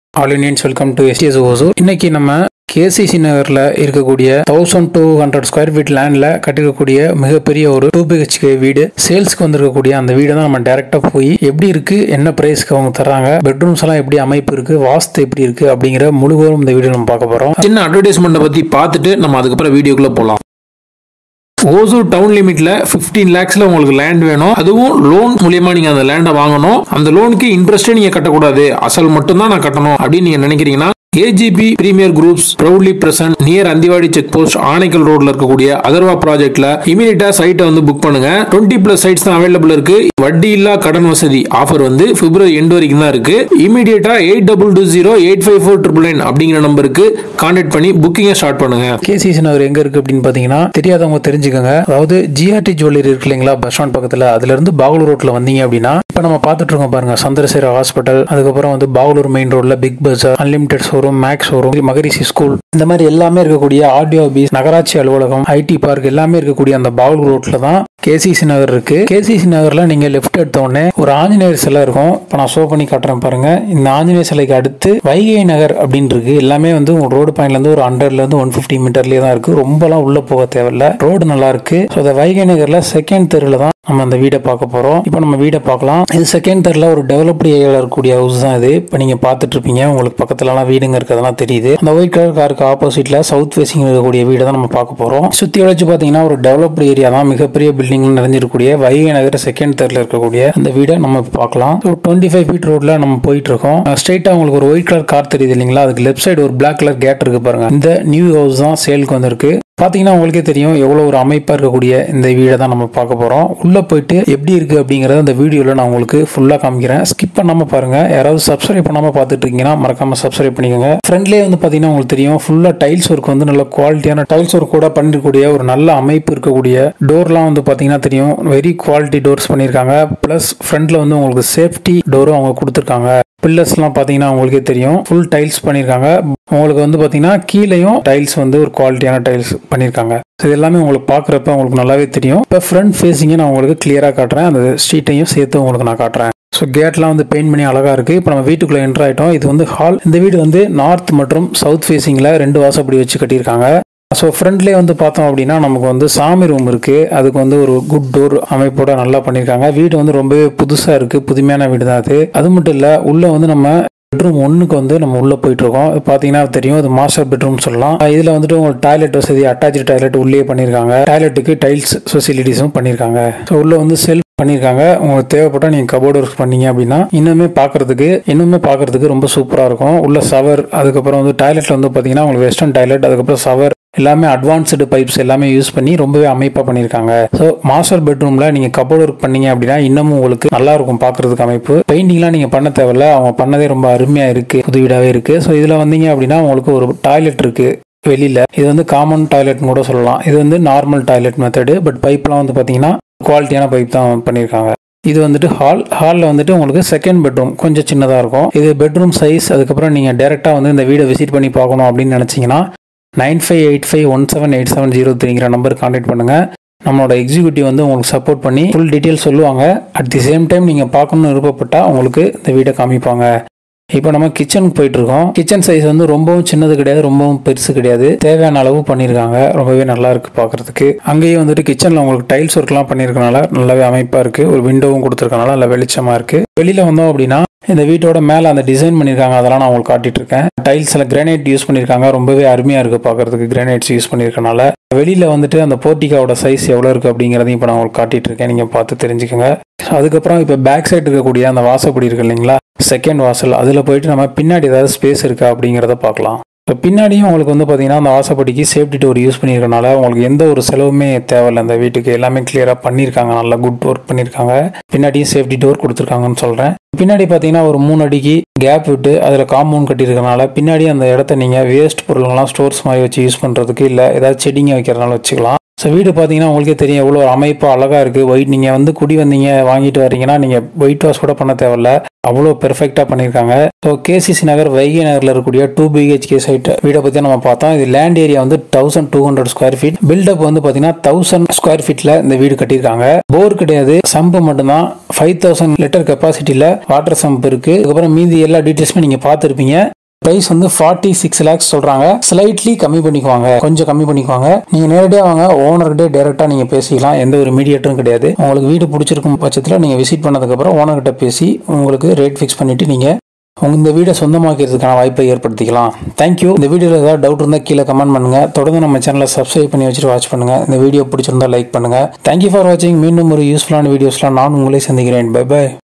all Indians welcome to STS ஓசோ இன்னைக்கு நம்ம கேசிசி நகரில் இருக்கக்கூடிய thousand two hundred square feet லேண்டில் கட்டிருக்கக்கூடிய மிகப்பெரிய ஒரு டூ பிஹெச்கே வீடு சேல்ஸ்க்கு வந்திருக்கக்கூடிய அந்த வீடை தான் நம்ம டேரெக்டாக போய் எப்படி இருக்கு என்ன ப்ரைஸ்க்கு அவங்க தர்றாங்க பெட்ரூம்ஸ் எல்லாம் எப்படி அமைப்பு இருக்கு வாஸ்து எப்படி இருக்கு அப்படிங்கிற முழுவதும் இந்த வீடியோ நம்ம பார்க்க போகிறோம் சின்ன அட்வர்டைஸ்மெண்ட்டை பற்றி பார்த்துட்டு நம்ம அதுக்கப்புறம் வீடியோக்குள்ளே போகலாம் ஓசூர் டவுன் லிமிட்ல 15 லேக்ஸ்ல உங்களுக்கு லேண்ட் வேணும் அதுவும் லோன் மூலியமா நீங்க அந்த லேண்டை வாங்கணும் அந்த லோனுக்கு இன்ட்ரெஸ்டே நீங்க கட்டக்கூடாது அசல் மட்டும் தான் நான் கட்டணும் அப்படின்னு நீங்க நினைக்கிறீங்கன்னா AGP premier groups proudly present near Anthivadi check post Anekal ரோட்ல இருக்கக்கூடிய அதர்வா ப்ராஜெக்ட்ல இமீடியட்டா சைட்டை வந்து புக் பண்ணுங்க 20 பிளஸ் சைட்ஸ் தான் அவைலபிள் இருக்கு வட்டி இல்லா கடன் வசதி ஆஃபர் வந்து பிப்ரவரி எண்ட் வரைக்கும் தான் இருக்கு இமீடியட்டா eight double two zero eight five four triple nine அப்படிங்கிற நம்பருக்கு கான்டாக்ட் பண்ணி புக்கிங்கை ஸ்டார்ட் பண்ணுங்க கேசிசி நகர் எங்க இருக்கு அப்படின்னு பாத்தீங்கன்னா தெரியாதவங்க தெரிஞ்சுக்கோங்க அதாவது ஜிஆர்டி ஜுவல்லரி இருக்கு இல்லைங்களா பஸ் ஸ்டாண்ட் பக்கத்துல அதுல இருந்து பாகலூர் ரோட்ல வந்தீங்க அப்படின்னா இப்ப நம்ம பார்த்துட்டு இருக்கோம் பாருங்க சந்திரசேகர் ஹாஸ்பிட்டல் அதுக்கப்புறம் வந்து பாகலூர் மெயின் ரோட்ல Big Bazaar unlimited showroom Max showroom Maharishi school இந்த மாதிரி எல்லாமே இருக்கக்கூடிய ஆர்டிஓ ஆபீஸ் நகராட்சி அலுவலகம் ஐடி பார்க் எல்லாமே இருக்கக்கூடிய அந்த பாகலூர் ரோட்ல தான் கேசிசி நகர் இருக்கு கேசிசி நகர்ல நீங்க லெஃப்ட் எடுத்த உடனே ஒரு ஆஞ்சநேயர் சிலை இருக்கும் இப்போ நான் ஷோ பண்ணி காட்டுறேன் பாருங்க இந்த ஆஞ்சநேயர் சிலைக்கு அடுத்து வைகை நகர் அப்படின்னு இருக்கு எல்லாமே வந்து உங்க ரோடு பாயிண்ட்ல இருந்து ஒரு ஹண்ட்ரட்ல இருந்து ஒன் பிப்டி மீட்டர்லயே தான் இருக்கு ரொம்பலாம் உள்ள போக தேவையில்ல ரோடு நல்லா இருக்கு ஸோ அந்த வைகை நகர்ல செகண்ட் தெருவில் தான் நம்ம அந்த வீடை பார்க்க போறோம் இப்போ நம்ம வீடை பார்க்கலாம் இது செகண்ட் தெருல ஒரு டெவலப்டு ஏரியாவில் இருக்கக்கூடிய ஹவுஸ் தான் இது இப்போ நீங்க பார்த்துட்டு இருப்பீங்க உங்களுக்கு பக்கத்துலலாம் வீடுங்க இருக்கிறதெல்லாம் தெரியுது அந்த ஒயிட் கலர் காருக்கு ஆப்போசிட்ல சவுத் ஃபேசிங் இருக்கக்கூடிய வீடை தான் நம்ம பார்க்க போறோம் சுத்தி வளைச்சு பார்த்தீங்கன்னா ஒரு டெவலப்டு ஏரியா தான் மிகப்பெரிய பில்டிங் நிறைஞ்சிருக்கக்கூடிய வைகை நகர் செகண்ட் தெருல இருக்கக்கூடிய அந்த வீடை நம்ம இப்ப பார்க்கலாம் டுவெண்ட்டி ஃபைவ் ஃபீட் ரோட்ல நம்ம போயிட்டு இருக்கோம் ஸ்ட்ரைட்டா உங்களுக்கு ஒரு ஒயிட் கலர் கார் தெரியுது இல்லைங்களா அதுக்கு லெஃப்ட் சைடு ஒரு பிளாக் கலர் கேட் இருக்கு பாருங்க இந்த நியூ ஹவுஸ் தான் சேலுக்கு வந்திருக்கு பாத்தீங்கன்னா உங்களுக்கே தெரியும் எவ்வளவு ஒரு அமைப்பா இருக்கக்கூடிய இந்த வீடை தான் நம்ம பார்க்க போறோம் உள்ள போயிட்டு எப்படி இருக்கு அப்படிங்கறத இந்த வீடியோல நான் உங்களுக்கு ஃபுல்லா காமிக்கிறேன் ஸ்கிப் பண்ணாம பாருங்க யாராவது சப்ஸ்கிரைப் பண்ணாம பார்த்துட்டு இருக்கீங்கன்னா மறக்காம சப்ஸ்கிரைப் பண்ணிக்கோங்க ஃப்ரண்ட்லேயே வந்து பாத்தீங்கன்னா உங்களுக்கு தெரியும் ஃபுல்லா டைல்ஸ் ஒர்க் வந்து நல்ல குவாலிட்டியான டைல்ஸ் ஒர்க் கூட பண்ணிருக்கக்கூடிய ஒரு நல்ல அமைப்பு இருக்கக்கூடிய டோர்லாம் வந்து பாத்தீங்கன்னா தெரியும் வெரி குவாலிட்டி டோர்ஸ் பண்ணியிருக்காங்க பிளஸ் ஃப்ரண்ட்ல வந்து உங்களுக்கு சேஃப்டி டோரும் அவங்க கொடுத்துருக்காங்க பில்லர்ஸ்லாம் பார்த்தீங்கன்னா உங்களுக்கே தெரியும் ஃபுல் டைல்ஸ் பண்ணியிருக்காங்க உங்களுக்கு வந்து பார்த்தீங்கன்னா கீழேயும் டைல்ஸ் வந்து ஒரு குவாலிட்டியான டைல்ஸ் பண்ணியிருக்காங்க So இது எல்லாமே உங்களுக்கு பார்க்குறப்ப உங்களுக்கு நல்லாவே தெரியும் இப்போ ஃப்ரண்ட் ஃபேஸிங்கை நான் உங்களுக்கு கிளியராக காட்டுறேன் அந்த ஸ்ட்ரீட்டையும் சேர்த்து உங்களுக்கு நான் காட்டுறேன் ஸோ கேட்லாம் வந்து பெயிண்ட் பண்ணி அழகாக இருக்குது இப்போ நம்ம வீட்டுக்குள்ளே என்ட்ரு ஆகிட்டோம் இது வந்து ஹால் இந்த வீடு வந்து நார்த் மற்றும் சவுத் ஃபேஸிங்கில் ரெண்டு வாசப்படி வச்சு கட்டியிருக்காங்க ஸோ ஃப்ரண்ட்லேயே வந்து பார்த்தோம் அப்படின்னா நமக்கு வந்து சாமி ரூம் இருக்குது அதுக்கு வந்து ஒரு குட் டோர் அமைப்போட நல்லா பண்ணியிருக்காங்க வீடு வந்து ரொம்பவே புதுசாக இருக்குது புதுமையான வீடு தான் அது அது மட்டும் இல்லை உள்ளே வந்து நம்ம பெட்ரூம் ஒன்றுக்கு வந்து நம்ம உள்ளே போயிட்டு இருக்கோம் இது பார்த்தீங்கன்னா தெரியும் இது மாஸ்டர் பெட்ரூம் சொல்லலாம் இதில் வந்துட்டு உங்களுக்கு டாய்லெட் வசதி அட்டாச்சு டாய்லெட் உள்ளே பண்ணியிருக்காங்க டாய்லெட்டுக்கு டைல்ஸ் ஃபெசிலிட்டிஸும் பண்ணியிருக்காங்க ஸோ உள்ள வந்து செல்ஃப் பண்ணியிருக்காங்க உங்களுக்கு தேவைப்பட்டால் நீங்கள் கபோர்டு ஒர்க் பண்ணீங்க அப்படின்னா இன்னுமே பார்க்கறதுக்கு இன்னுமே பார்க்கறதுக்கு ரொம்ப சூப்பராக இருக்கும் உள்ள சவர் அதுக்கப்புறம் வந்து டாய்லெட்டில் வந்து பார்த்தீங்கன்னா உங்களுக்கு வெஸ்டர்ன் டாய்லெட் அதுக்கப்புறம் சவர் எல்லாமே அட்வான்ஸ்டு பைப்ஸ் எல்லாமே யூஸ் பண்ணி ரொம்பவே அமைப்பாக பண்ணியிருக்காங்க ஸோ மாஸ்டர் பெட்ரூம்ல நீங்க கபோர்ட் ஒர்க் பண்ணீங்க அப்படின்னா இன்னமும் உங்களுக்கு நல்லா இருக்கும் பார்க்கறதுக்கு அமைப்பு பெயிண்டிங்லாம் நீங்க பண்ண தேவையில்ல அவங்க பண்ணதே ரொம்ப அருமையா இருக்கு புது வீடாவே இருக்கு ஸோ இதுல வந்தீங்க அப்படின்னா உங்களுக்கு ஒரு டாய்லெட் இருக்கு வெளியில இது வந்து காமன் டாய்லெட்னு கூட சொல்லலாம் இது வந்து நார்மல் டாய்லெட் மெத்தடு பட் பைப்லாம் வந்து பார்த்தீங்கன்னா குவாலிட்டியான பைப் தான் பண்ணியிருக்காங்க இது வந்துட்டு ஹால் ஹாலில் வந்துட்டு உங்களுக்கு செகண்ட் பெட்ரூம் கொஞ்சம் சின்னதாக இருக்கும் இது பெட்ரூம் சைஸ் அதுக்கப்புறம் நீங்கள் டேரெக்டாக வந்து இந்த வீடை விசிட் பண்ணி பார்க்கணும் அப்படின்னு நினச்சிங்கன்னா nine five eight five one seven eight seven zero த்ரீங்கிற நம்பர் கான்டாக்ட் பண்ணுங்க நம்மளோட எக்ஸிக்யூட்டிவ் வந்து உங்களுக்கு சப்போர்ட் பண்ணி ஃபுல் டீட்டெயில் சொல்லுவாங்க அட் தி சேம் டைம் நீங்கள் பார்க்கணும்னு விருப்பப்பட்டால் உங்களுக்கு இந்த வீடை காமிப்பாங்க இப்போ நம்ம கிச்சனுக்கு போயிட்டு இருக்கோம் கிச்சன் சைஸ் வந்து ரொம்பவும் சின்னது கிடையாது ரொம்பவும் பெருசு கிடையாது தேவையான அளவு பண்ணியிருக்காங்க ரொம்பவே நல்லா இருக்கு பார்க்கறதுக்கு அங்கேயே வந்துட்டு கிச்சனில் உங்களுக்கு டைல்ஸ் ஒர்க்லாம் பண்ணியிருக்கனால நல்லாவே அமைப்பாக இருக்கு ஒரு விண்டோவும் கொடுத்துருக்கனால நல்லா வெளிச்சமாக இருக்கு வெளியில வந்தோம் அப்படின்னா இந்த வீட்டோட மேலே அந்த டிசைன் பண்ணியிருக்காங்க அதெல்லாம் நான் உங்களுக்கு காட்டிட்டு இருக்கேன் டைல்ஸில் கிரானைட் யூஸ் பண்ணியிருக்காங்க ரொம்பவே அருமையாக இருக்குது பார்க்கறதுக்கு கிரானைட்ஸ் யூஸ் பண்ணியிருக்கனால வெளியில் வந்துட்டு அந்த போர்ட்டிகாவோட சைஸ் எவ்வளோ இருக்குது அப்படிங்கிறதையும் இப்போ நான் உங்களுக்கு காட்டிட்டு இருக்கேன் நீங்கள் பார்த்து தெரிஞ்சுக்கோங்க So, அதுக்கப்புறம் இப்போ பேக் சைடு இருக்கக்கூடிய அந்த வாசப்படி இருக்கு இல்லைங்களா செகண்ட் வாசல் அதில் போயிட்டு நம்ம பின்னாடி ஏதாவது ஸ்பேஸ் இருக்கா அப்படிங்கிறத பார்க்கலாம் இப்போ பின்னாடியும் உங்களுக்கு வந்து பார்த்தீங்கன்னா அந்த வாசப்படிக்கு சேஃப்டி டோர் யூஸ் பண்ணியிருக்கனால உங்களுக்கு எந்த ஒரு செலவுமே தேவையில்லை அந்த வீட்டுக்கு எல்லாமே கிளியராக பண்ணியிருக்காங்க நல்லா குட் ஒர்க் பண்ணியிருக்காங்க பின்னாடியும் சேஃப்டி டோர் கொடுத்துருக்காங்கன்னு சொல்கிறேன் பின்னாடி பார்த்தீங்கன்னா ஒரு மூணு அடிக்கு கேப் விட்டு அதில் காம்பவுண்ட் கட்டியிருக்கனால பின்னாடி அந்த இடத்த நீங்கள் வேஸ்ட் பொருள்கள்லாம் ஸ்டோர்ஸ் மாதிரி வச்சு யூஸ் பண்ணுறதுக்கு இல்லை ஏதாவது செடிங்க வைக்கிறதுனால வச்சுக்கலாம் ஸோ வீடு பார்த்தீங்கன்னா உங்களுக்கே தெரியும் எவ்வளோ ஒரு அமைப்பு அழகாக இருக்குது ஒயிட் நீங்கள் வந்து குடி வந்தீங்க வாங்கிட்டு வர்றீங்கன்னா நீங்கள் ஒயிட் வாஷ் கூட பண்ண தேவையில்ல அவ்வளோ பெர்ஃபெக்டாக பண்ணியிருக்காங்க ஸோ கேசிசி நகர் வைகை நகரில் இருக்கக்கூடிய டூ பிஹெச்கே சைட் வீடை பற்றி நம்ம பார்த்தோம் இது லேண்ட் ஏரியா வந்து thousand two hundred square feet buildup வந்து பார்த்தீங்கன்னா தௌசண்ட் ஸ்கொயர் ஃபீட்டில் இந்த வீடு கட்டியிருக்காங்க போர் கிடையாது சம்பு மட்டும்தான் ஃபைவ் தௌசண்ட் லிட்டர் கெப்பாசிட்டியில் வாட்டர் சம்ப் இருக்குது அதுக்கப்புறம் மீதி எல்லா டீட்டெயில்ஸுமே நீங்கள் பார்த்துருப்பீங்க பிரைஸ் வந்து ஃபார்ட்டி சிக்ஸ் லேக்ஸ் சொல்றாங்க ஸ்லைட்லி கம்மி பண்ணிக்குவாங்க கொஞ்சம் கம்மி பண்ணிக்குவாங்க நீங்க நேரடியாக வாங்க ஓனர்கிட்ட டேரெக்டா நீங்க பேசிக்கலாம் எந்த ஒரு மீடியேட்டரும் கிடையாது உங்களுக்கு வீடு பிடிச்சிருக்கும் பட்சத்தில் நீங்க விசிட் பண்ணதுக்கு அப்புறம் ஓனர்கிட்ட பேசி உங்களுக்கு ரேட் ஃபிக்ஸ் பண்ணிட்டு நீங்க உங்க இந்த வீடை சொந்தமாக்கிறதுக்கான வாய்ப்பை ஏற்படுத்திக்கலாம் தேங்க்யூ இந்த வீடியோவில் ஏதாவது டவுட் இருந்தால் கீழே கமெண்ட் பண்ணுங்க தொடர்ந்து நம்ம சேனலை சப்ஸ்கிரைப் பண்ணி வச்சுட்டு வாட்ச் பண்ணுங்க இந்த வீடியோ பிடிச்சிருந்தா லைக் பண்ணுங்க தேங்க்யூ ஃபார் வாட்சிங் மீண்டும் ஒரு யூஸ்ஃபுல்லான வீடியோஸ்லாம் நான் உங்களை சந்திக்கிறேன் பை பை